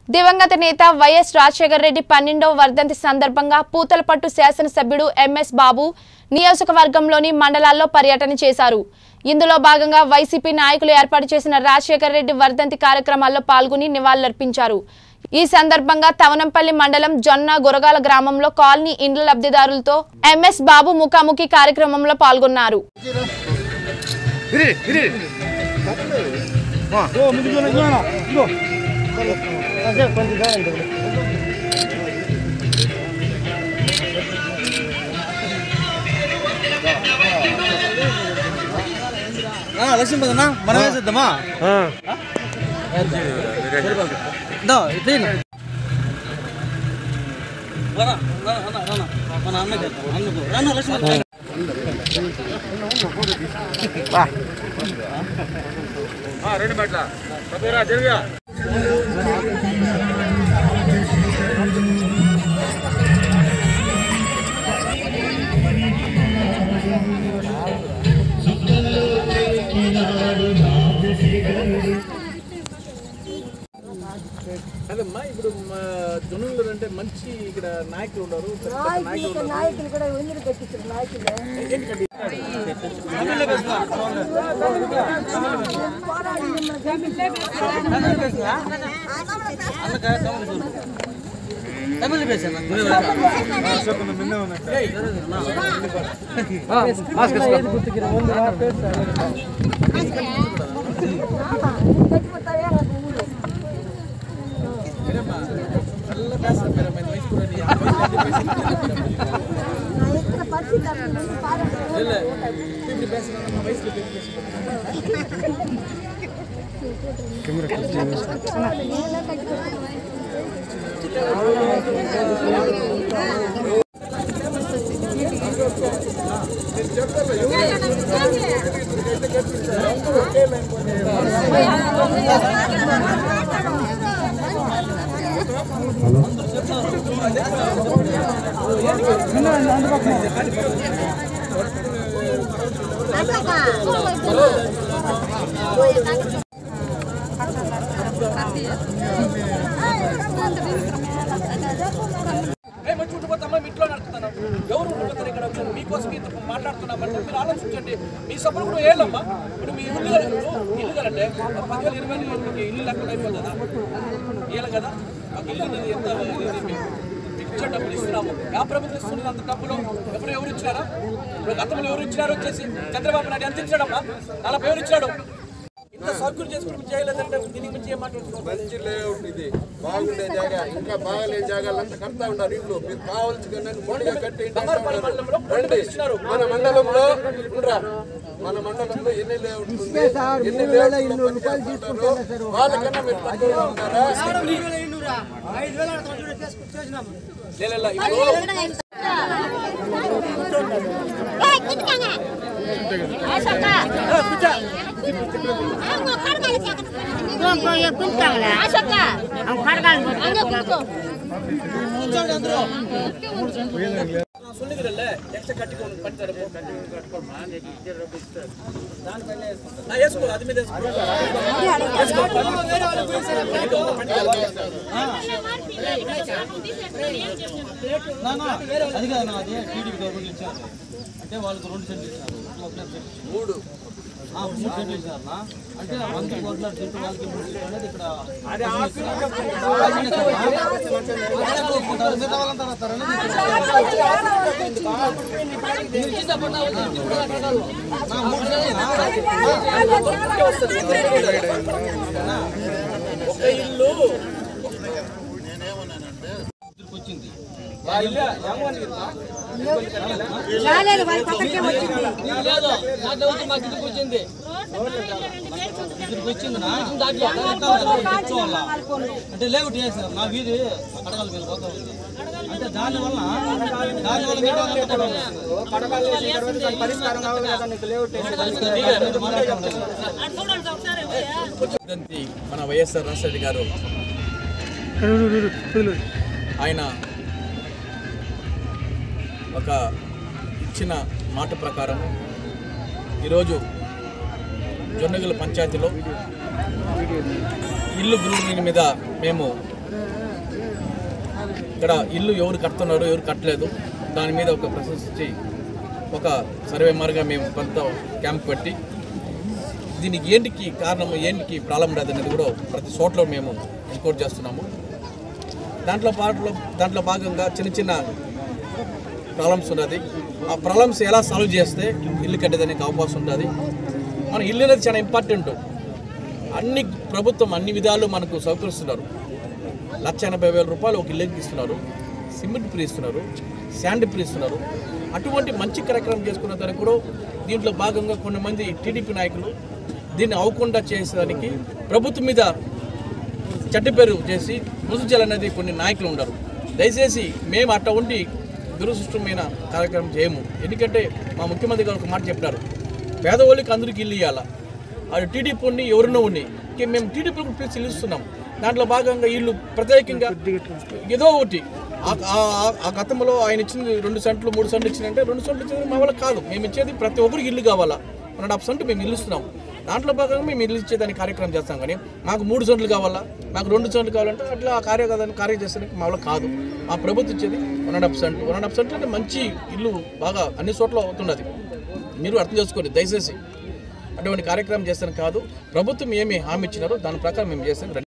దివంగత నేత వైఎస్ రాజశేఖర రెడ్డి పన్నెండవ వర్ధంతి సందర్భంగా పూతలపట్టు శాసనసభ్యుడు ఎంఎస్ బాబు నియోజకవర్గంలోని మండలాల్లో పర్యటన చేశారు ఇందులో భాగంగా వైసీపీ నాయకులు ఏర్పాటు చేసిన రాజశేఖర రెడ్డి వర్ధంతి కార్యక్రమాల్లో పాల్గొని నివాళులర్పించారు ఈ సందర్భంగా తవనంపల్లి మండలం జొన్న గురగాల గ్రామంలో కాలనీ ఇండ్ల లబ్ధిదారులతో ఎంఎస్ బాబు ముఖాముఖి కార్యక్రమంలో పాల్గొన్నారు ఇరి ఇరి ఓ ముందుకు వెళ్ళి చూడనా ఇదిగో కాసేపు కొంచెం దూరం ఉంటుంది. లక్ష్మీపదన్నా మనం వేసేద్దామా దా ఇట్లా రానా రానా రానా మన అన్నకి అన్నకు రానా లక్ష్మీ రెండు మెట్ల పదిరా జరుగా అదమ్మా ఇప్పుడు మా జొన్నలు అంటే మంచి ఇక్కడ నాయకులు ఉన్నారు పెద్ద పెద్ద నాయకులు ఉన్నారు నాయకులు కూడా వందలు కట్టించారు నాయకులు తమిళ పేసాను కట్టిపోతావే ఊరు നല്ല പേസ പേര మన వయసు కూడా నీ ఆ వయసు నా ఎక్కడ పరిస్థితి అట్లా ఉంది, పారాడు. ಇಲ್ಲ ఇప్పుడు పేస మన వయసులో పెళ్లి చేసుకోవాలి నేనే కట్టిపోతాను. ఏ మంచి ఉండిపోతామా మీ ఇంట్లో నడుపుతాను ఎవరు ఉండిపోతారు ఇక్కడ వచ్చారు మీకోసం ఇంత మాట్లాడుతున్నామంటే మీరు ఆలోచించండి మీ సభలు కూడా ఏళ్ళమ్మా ఇప్పుడు మీ ఇల్లు ఇల్లు కదంటే పదివేలు ఇరవై వేలు మీకు ఇల్లు లేకుండా అయిపోతుందా ఏళ్ళు కదా మాకు ఇల్లు అనేది ఎంత ఇది మీకు మీకు ఇచ్చే డబ్బులు ఇస్తున్నాము ఆ ప్రభుత్వం ఇస్తుంది అంత డబ్బులు ఎప్పుడు ఎవరు ఇచ్చినారా ఇప్పుడు గతంలో ఎవరు ఇచ్చినారు వచ్చేసి చంద్రబాబు నాయుడు ఎంత ఇచ్చాడమ్మా నలభై ఎవరు ఇచ్చాడు ఇంత సౌకర్యం చేసుకుని చేయలేదంటే దీనికి మించి ఏం మాట్లాడుతున్నాం మంచి లేఅవుట్ ఇది బాగుండే జాగా ఇంకా బాగాలేని జాగాలంతా కడతా ఉన్నారు ఇల్లు మీరు కావాల్సిన మొండిగా కట్టి ఇంటి అంతా బండపల్లి ఉన్నారు. మండలంలో రండి ఇచ్చినారు. మన మండలంలో ఉండరా మన మండలంలో ఎన్ని లేఅవుట్ ఉంది ఎన్ని లేఅవుట్ వాళ్ళకన్నా మీరు తక్కువగా ఉంటారా లేదు ఇప్పుడు சொல்லுகிறல்ல எக்ஸ்ட்ரா கட்டிக்கோங்க பண்ணி தரப்போ நான் ஏసుకో அது మీద ఏసుకో నానా అది కాదు నా అది టీడీపీ గవర్నమెంట్ ఇచ్చారు అంటే వాళ్ళకి రెండు సెంట్లు ఇచ్చారు ఒకటే సెంట్లు మూడు మూడు సెంట్లు ఇచ్చారు నా అంటే మంత్రి ఒకటిన్నర సెంట్లు వాళ్ళకి మూడు సెంట్లు అనేది ఇక్కడ మిగతా వాళ్ళంతా రాస్తారు అనేది ఒక ఇల్లు వచ్చింది ఆ ఇల్లు ఏమని రాలేదు వాళ్ళ పక్కకే వచ్చింది లేదు నా డౌట్ మాకు ఇదికి వచ్చింది ఇదికి వచ్చింది నా దాంట్లో తెచ్చుకోవాలా అంటే లేవుట్ చేశారు నా వీధి అడగాలి మీరు పోతా ఉంది అంటే దానివల్ల దానివల్ల మిగతా వాళ్ళంతా కూడా వర్ధంతి మన వైఎస్ఆర్ రాజశేఖర గారు ఆయన ఒక ఇచ్చిన మాట ప్రకారం ఈరోజు జొన్నగల పంచాయతీలో ఇల్లు భూమి మీద మేము ఇక్కడ ఇల్లు ఎవరు కడుతున్నారు ఎవరు కట్టలేదు దాని మీద ఒక ప్రశంసించి ఒక సర్వే మార్గా మేము కొంత క్యాంప్ పెట్టి దీనికి ఏంటికి కారణం ఏంటికి ప్రాబ్లం రాదు అనేది కూడా ప్రతి చోట్ల మేము ఎన్కోర్ చేస్తున్నాము దాంట్లో పాటలో దాంట్లో భాగంగా చిన్న చిన్న ప్రాబ్లమ్స్ ఉన్నది ఆ ప్రాబ్లమ్స్ ఎలా సాల్వ్ చేస్తే ఇల్లు కట్టేదానికి అవకాశం ఉంటుంది మన ఇల్లు అనేది చాలా ఇంపార్టెంట్ అన్ని ప్రభుత్వం అన్ని విధాలు మనకు సౌకరిస్తున్నారు లక్ష ఎనభై వేల రూపాయలు ఒక ఇల్లుకి ఇస్తున్నారు సిమెంట్ ఫ్రీ ఇస్తున్నారు శాండ్ ఫ్రీ ఇస్తున్నారు అటువంటి మంచి కార్యక్రమం చేసుకున్న దానికి కూడా దీంట్లో భాగంగా కొంతమంది టీడీపీ నాయకులు దీన్ని అవ్వకుండా చేసేదానికి ప్రభుత్వం మీద చెడ్డ పేరు చేసి ముసుజాలనేది కొన్ని నాయకులు ఉన్నారు దయచేసి మేము అట్లా ఉండి దురదృష్టమైన కార్యక్రమం చేయము ఎందుకంటే మా ముఖ్యమంత్రి గారు ఒక మాట చెప్పినారు పేదవాళ్ళకి అందరికీ ఇల్లు ఇవ్వాలా అది టీడీపీ ఉండి ఎవరినో ఉండి ఇంక మేము టీడీపీకి పిలిచి ఇల్లు ఇస్తున్నాం దాంట్లో భాగంగా వీళ్ళు ప్రత్యేకంగా ఏదో ఒకటి ఆ- ఆ- ఆ గతంలో ఆయన ఇచ్చింది రెండు సెంట్లు మూడు సెంట్లు ఇచ్చిందంటే రెండు సెంట్లు ఇచ్చింది మా వాళ్ళకి కాదు మేము ఇచ్చేది ప్రతి ఒక్కరికి ఇల్లు కావాలా వన్ అండ్ హాఫ్ సెంట్ మేము ఇల్లు ఇస్తున్నాం దాంట్లో భాగంగా మేము ఇల్లు ఇచ్చేదానికి కార్యక్రమం చేస్తాం కానీ మాకు మూడు సెంట్లు కావాలా మాకు రెండు సెంట్లు కావాలంటే అట్లా ఆ కార్యక్రమం కార్యం చేసేదానికి మా వాళ్ళకి కాదు మా ప్రభుత్వం ఇచ్చేది one and half cent one and half cent అంటే మంచి ఇల్లు బాగా అన్ని చోట్ల అవుతున్నది మీరు అర్థం చేసుకోండి దయచేసి అటువంటి కార్యక్రమం చేస్తాను కాదు ప్రభుత్వం ఏమి హామీ ఇచ్చినారో దాని ప్రకారం మేము చేస్తాం